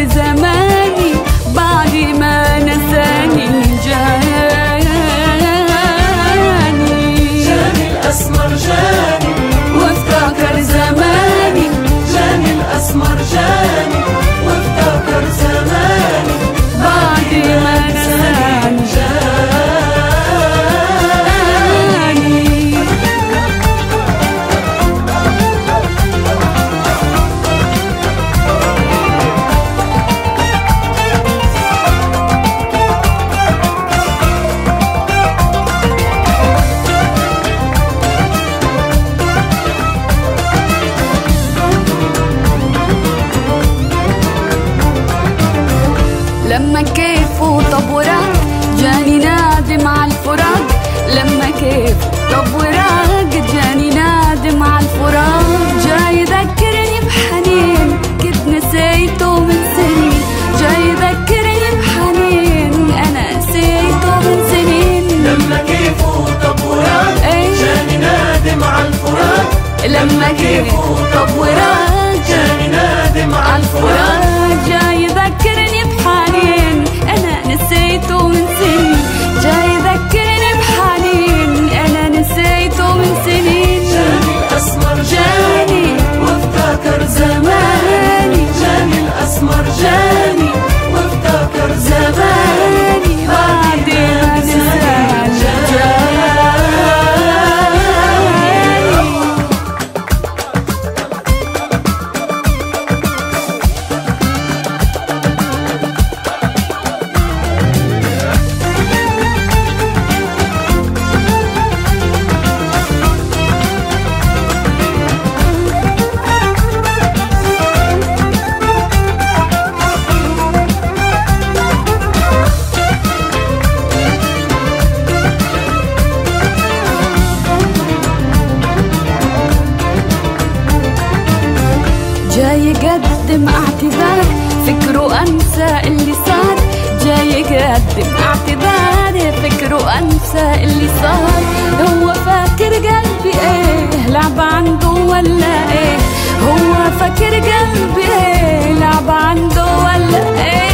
وافتكر زماني بعد ما نساني جاني جاني الأسمر جاني وافتكر زماني جاني الأسمر جاني وافتكر زماني بعد ما نساني جاني لما كيف وطب وراك جاني نادم على الفراق لما كيف طب وراك جاني نادم على الفراق جاي يذكرني بحنين كنت نسيته من سنين جاي يذكرني بحنين انا نسيته من سنين لما كيف وطبورات إيه. جاني نادم على الفراق لما كيف طب وراك جاني نادم على الفراق الفراق جاي يذكرني بحنين انا نسيته من سنين جاي يذكرني بحنين انا نسيته من سنين جاني الأسمر جاني جاني وافتكر زماني جاني الأسمر جاني وافتكر زماني بعد ما نساني جاني جاي يقدم اعتذار فكره انسى اللي صار جاي يقدم اعتذار فكره انسى اللي صار هو فاكر قلبي ايه لعب عنده ولا ايه هو فاكر قلبي ايه لعب عنده ولا ايه